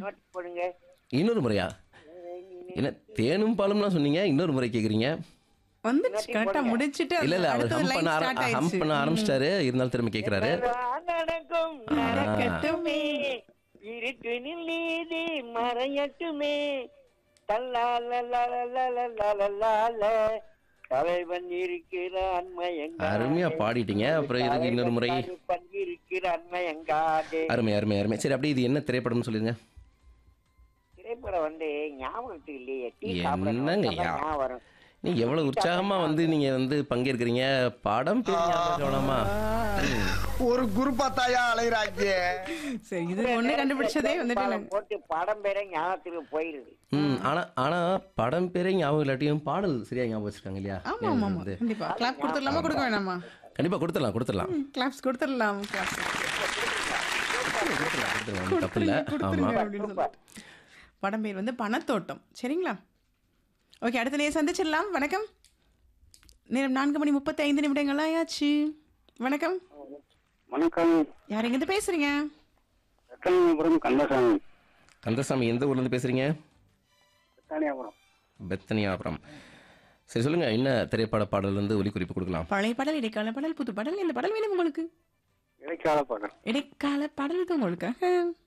Note போடுங்க இன்னொரு முறையா என்ன தேனும் பாலும்லாம் சொன்னீங்க இன்னொரு முறை கேக்குறீங்க வந்துடுச்சு கரெக்டா முடிச்சிட்டு இல்ல இல்ல அவர் அடுத்தது ஹம் line பண்ண start ஆர- ஹம் ஆயிடுச்சு. பண்ண ஆரம்பிச்சிட்டாரு இருந்தாலும் திரும்ப கேக்குறாரு நான் நடக்கும் நடக்கட்டுமே இருட்டினில் நீதி மறையட்டுமே தல்லால தலைவன் இருக்கிறான் மயங்காதே. அருமையா பாடிட்டீங்க அப்புறம் இதுக்கு இன்னொரு முறை தலைவன் இருக்கிறான் மயங்காதே அருமை அருமை அருமை சரி அப்படியே இது என்ன திரைப்படம்னு சொல்லுங்க திரைப்படம் வந்து ஞாபகத்துக்கு இல்லையே டீ என்னங்க சாப்பிடணும் யா? ஞாபகம் வரும் நீங்க எவ்வளவு உற்சாகமா வந்து நீங்க வந்து பங்கேற்கிறீங்க படம் பேர் ஞாபகம் வேணாமா ஒரு குருப்பா தாயா அலைகிறாங்க சரி இது ஒண்ணு கண்டுபிடிச்சதே வந்துட்டு பாடம் போட்டு படம் பேரே ஞாபகத்துக்கு போயிருது ம் ஆனா ஆனா படம் பேரே ஞாபகம் இல்லாட்டியும் பாடல் சரியா ஞாபகம் வச்சிருக்காங்க இல்லையா ஆமா ஆமா ஆமா வந்து கண்டிப்பா கிளாப் கொடுத்துடலாமா கொடுக்க வேணாமா கண்டிப்பா கொடுத்துடலாம் கொடுத்துடலாம் கிளாப்ஸ் கொடுத்துடலாம் கிளாப்ஸ் கொடுத்துடலாம் கொடுத்துடலாம் ஒண்ணும் தப்பு இல்ல ஆமா கொடுத்துருங்க அப்படின்னு சொல்லிட்டு படம் பேர் வந்து பணத்தோட்டம் சரிங்களா ஓகே அடுத்த நேரம் சந்திச்சிடலாம் வணக்கம் நேரம் நான்கு மணி முப்பத்தி ஐந்து நிமிடங்கள் ஆயாச்சு வணக்கம் வணக்கம் யார் எங்கிருந்து பேசுறீங்க ரத்தனபுரம் கந்தசாமி கந்தசாமி எந்த ஊர்ல இருந்து பேசுறீங்க ரத்தானியாபுரம் பெத்தனியாபுரம் சரி சொல்லுங்க என்ன திரைப்பட பாடல் வந்து ஒலி குறிப்பு கொடுக்கலாம் பழைய பாடல் இடைக்கால பாடல் புது பாடல் இந்த பாடல் வேணும் உங்களுக்கு இடைக்கால பாடல் இடைக்கால பாடல் இது உங்களுக்கு